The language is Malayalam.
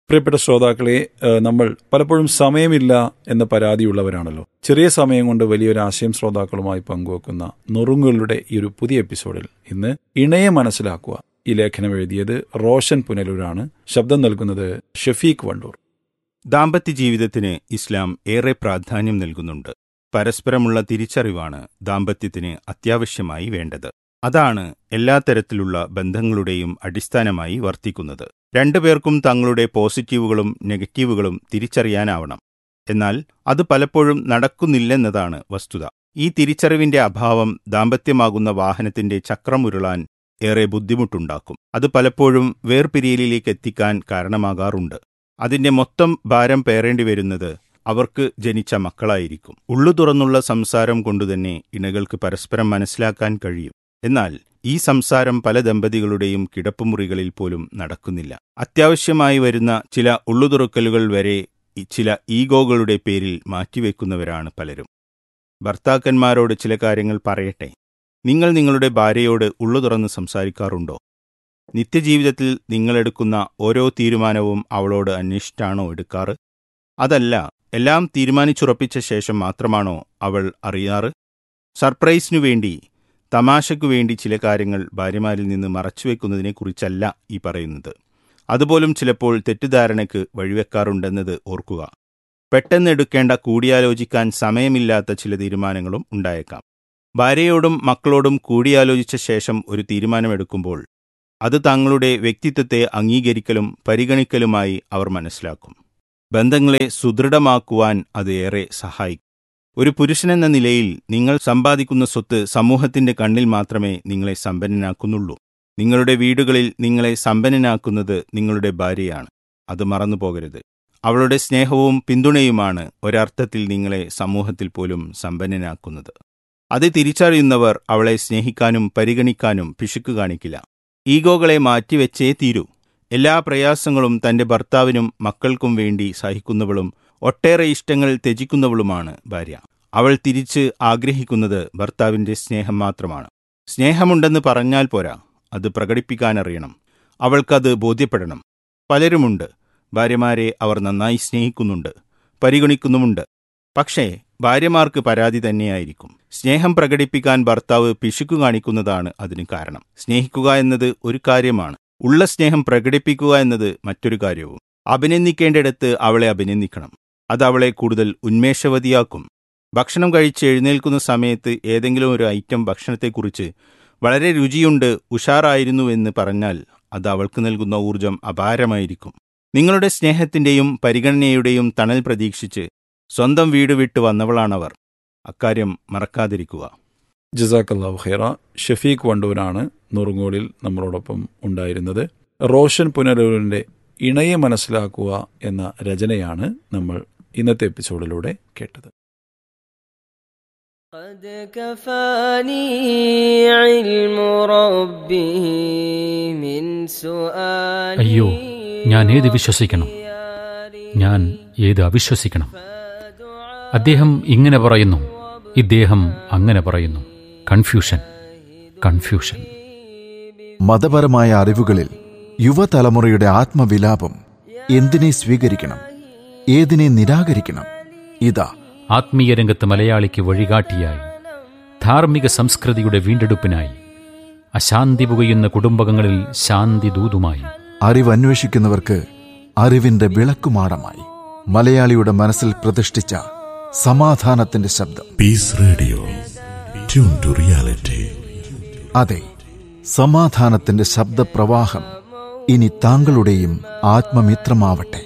പ്രിയപ്പെട്ട ശ്രോതാക്കളെ ഏഹ്, നമ്മൾ പലപ്പോഴും സമയമില്ല എന്ന പരാതിയുള്ളവരാണല്ലോ ചെറിയ സമയം കൊണ്ട് വലിയൊരു ആശയം ശ്രോതാക്കളുമായി പങ്കുവെക്കുന്ന നുറുങ്ങുകളുടെ ഈ ഒരു പുതിയ എപ്പിസോഡിൽ ഇന്ന് ഇണയെ മനസ്സിലാക്കുക ഈ ലേഖനം എഴുതിയത് റോഷൻ പുനലൂരാണ് ശബ്ദം നൽകുന്നത് ഷഫീഖ് വണ്ടൂർ ദാമ്പത്യ ജീവിതത്തിന് ഇസ്ലാം ഏറെ പ്രാധാന്യം നൽകുന്നുണ്ട് പരസ്പരമുള്ള തിരിച്ചറിവാണ് ദാമ്പത്യത്തിന് അത്യാവശ്യമായി വേണ്ടത് അതാണ് എല്ലാ തരത്തിലുള്ള ബന്ധങ്ങളുടെയും അടിസ്ഥാനമായി വർത്തിക്കുന്നത് രണ്ടുപേർക്കും തങ്ങളുടെ പോസിറ്റീവുകളും നെഗറ്റീവുകളും തിരിച്ചറിയാനാവണം എന്നാൽ അത് പലപ്പോഴും നടക്കുന്നില്ലെന്നതാണ് വസ്തുത ഈ തിരിച്ചറിവിന്റെ അഭാവം ദാമ്പത്യമാകുന്ന വാഹനത്തിന്റെ ചക്രമുരുളാൻ ഏറെ ബുദ്ധിമുട്ടുണ്ടാക്കും അത് പലപ്പോഴും വേർപിരിയലിലേക്ക് എത്തിക്കാൻ കാരണമാകാറുണ്ട് അതിന്റെ മൊത്തം ഭാരം പേറേണ്ടി വരുന്നത് അവർക്ക് ജനിച്ച മക്കളായിരിക്കും ഉള്ളു തുറന്നുള്ള സംസാരം കൊണ്ടുതന്നെ ഇണകൾക്ക് പരസ്പരം മനസ്സിലാക്കാൻ കഴിയും എന്നാൽ ഈ സംസാരം പല ദമ്പതികളുടെയും കിടപ്പുമുറികളിൽ പോലും നടക്കുന്നില്ല അത്യാവശ്യമായി വരുന്ന ചില ഉള്ളുതുറക്കലുകൾ വരെ ഈ ചില ഈഗോകളുടെ പേരിൽ മാറ്റിവെക്കുന്നവരാണ് പലരും ഭർത്താക്കന്മാരോട് ചില കാര്യങ്ങൾ പറയട്ടെ നിങ്ങൾ നിങ്ങളുടെ ഭാര്യയോട് ഉള്ളു തുറന്ന് സംസാരിക്കാറുണ്ടോ നിത്യജീവിതത്തിൽ നിങ്ങളെടുക്കുന്ന ഓരോ തീരുമാനവും അവളോട് അന്വേഷിച്ചാണോ എടുക്കാറ് അതല്ല എല്ലാം തീരുമാനിച്ചുറപ്പിച്ച ശേഷം മാത്രമാണോ അവൾ അറിയാറ് സർപ്രൈസിനു വേണ്ടി തമാശയ്ക്കു വേണ്ടി ചില കാര്യങ്ങൾ ഭാര്യമാരിൽ നിന്ന് മറച്ചുവെക്കുന്നതിനെക്കുറിച്ചല്ല ഈ പറയുന്നത് അതുപോലും ചിലപ്പോൾ തെറ്റിദ്ധാരണയ്ക്ക് വഴിവെക്കാറുണ്ടെന്നത് ഓർക്കുക പെട്ടെന്ന് എടുക്കേണ്ട കൂടിയാലോചിക്കാൻ സമയമില്ലാത്ത ചില തീരുമാനങ്ങളും ഉണ്ടായേക്കാം ഭാര്യയോടും മക്കളോടും കൂടിയാലോചിച്ച ശേഷം ഒരു തീരുമാനമെടുക്കുമ്പോൾ അത് തങ്ങളുടെ വ്യക്തിത്വത്തെ അംഗീകരിക്കലും പരിഗണിക്കലുമായി അവർ മനസ്സിലാക്കും ബന്ധങ്ങളെ സുദൃഢമാക്കുവാൻ അത് ഏറെ സഹായിക്കും ഒരു പുരുഷനെന്ന നിലയിൽ നിങ്ങൾ സമ്പാദിക്കുന്ന സ്വത്ത് സമൂഹത്തിന്റെ കണ്ണിൽ മാത്രമേ നിങ്ങളെ സമ്പന്നനാക്കുന്നുള്ളൂ നിങ്ങളുടെ വീടുകളിൽ നിങ്ങളെ സമ്പന്നനാക്കുന്നത് നിങ്ങളുടെ ഭാര്യയാണ് അത് മറന്നു പോകരുത് അവളുടെ സ്നേഹവും പിന്തുണയുമാണ് ഒരർത്ഥത്തിൽ നിങ്ങളെ സമൂഹത്തിൽ പോലും സമ്പന്നനാക്കുന്നത് അത് തിരിച്ചറിയുന്നവർ അവളെ സ്നേഹിക്കാനും പരിഗണിക്കാനും പിശുക്ക് കാണിക്കില്ല ഈഗോകളെ മാറ്റിവെച്ചേ തീരൂ എല്ലാ പ്രയാസങ്ങളും തന്റെ ഭർത്താവിനും മക്കൾക്കും വേണ്ടി സഹിക്കുന്നവളും ഒട്ടേറെ ഇഷ്ടങ്ങൾ ത്യജിക്കുന്നവളുമാണ് ഭാര്യ അവൾ തിരിച്ച് ആഗ്രഹിക്കുന്നത് ഭർത്താവിന്റെ സ്നേഹം മാത്രമാണ് സ്നേഹമുണ്ടെന്ന് പറഞ്ഞാൽ പോരാ അത് പ്രകടിപ്പിക്കാനറിയണം അവൾക്കത് ബോധ്യപ്പെടണം പലരുമുണ്ട് ഭാര്യമാരെ അവർ നന്നായി സ്നേഹിക്കുന്നുണ്ട് പരിഗണിക്കുന്നുമുണ്ട് പക്ഷേ ഭാര്യമാർക്ക് പരാതി തന്നെയായിരിക്കും സ്നേഹം പ്രകടിപ്പിക്കാൻ ഭർത്താവ് പിശുക്കു കാണിക്കുന്നതാണ് അതിന് കാരണം സ്നേഹിക്കുക എന്നത് ഒരു കാര്യമാണ് ഉള്ള സ്നേഹം പ്രകടിപ്പിക്കുക എന്നത് മറ്റൊരു കാര്യവും അഭിനന്ദിക്കേണ്ടിടത്ത് അവളെ അഭിനന്ദിക്കണം അത് അവളെ കൂടുതൽ ഉന്മേഷവതിയാക്കും ഭക്ഷണം കഴിച്ച് എഴുന്നേൽക്കുന്ന സമയത്ത് ഏതെങ്കിലും ഒരു ഐറ്റം ഭക്ഷണത്തെക്കുറിച്ച് വളരെ രുചിയുണ്ട് ഉഷാറായിരുന്നുവെന്ന് പറഞ്ഞാൽ അത് അവൾക്ക് നൽകുന്ന ഊർജം അപാരമായിരിക്കും നിങ്ങളുടെ സ്നേഹത്തിന്റെയും പരിഗണനയുടെയും തണൽ പ്രതീക്ഷിച്ച് സ്വന്തം വീട് വിട്ട് വന്നവളാണവർ അക്കാര്യം മറക്കാതിരിക്കുക ജസാക്കല്ലാഹു ഖൈറ ഷഫീഖ് വണ്ടൂരാണ് നുറുങ്ങോളിൽ നമ്മളോടൊപ്പം ഉണ്ടായിരുന്നത് റോഷൻ പുനലൂരിന്റെ ഇണയെ മനസ്സിലാക്കുക എന്ന രചനയാണ് നമ്മൾ ഇന്നത്തെ എപ്പിസോഡിലൂടെ കേട്ടത് قد كفاني علم ربه من سؤالي അയ്യോ ഞാൻ ഏത് വിശ്വസിക്കണം ഞാൻ ഏത് അവിശ്വസിക്കണം അദ്ദേഹം ഇങ്ങനെ പറയുന്നു ഇദ്ദേഹം അങ്ങനെ പറയുന്നു കൺഫ്യൂഷൻ കൺഫ്യൂഷൻ മതപരമായ അറിവുകളിൽ യുവതലമുറയുടെ ആത്മവിലാപം എന്തിനെ സ്വീകരിക്കണം ഏതിനെ നിരാകരിക്കണം ഇതാ ആത്മീയ രംഗത്ത് മലയാളിക്ക് വഴികാട്ടിയായി ധാർമ്മിക സംസ്കൃതിയുടെ വീണ്ടെടുപ്പിനായി അശാന്തി പുകയുന്ന കുടുംബങ്ങളിൽ ശാന്തി ദൂതുമായി അറിവന്വേഷിക്കുന്നവർക്ക് അറിവിന്റെ വിളക്കുമാടമായി മലയാളിയുടെ മനസ്സിൽ പ്രതിഷ്ഠിച്ച സമാധാനത്തിന്റെ ശബ്ദം Peace Radio. Tune to reality. അതെ സമാധാനത്തിന്റെ ശബ്ദപ്രവാഹം ഇനി താങ്കളുടെയും ആത്മമിത്രമാവട്ടെ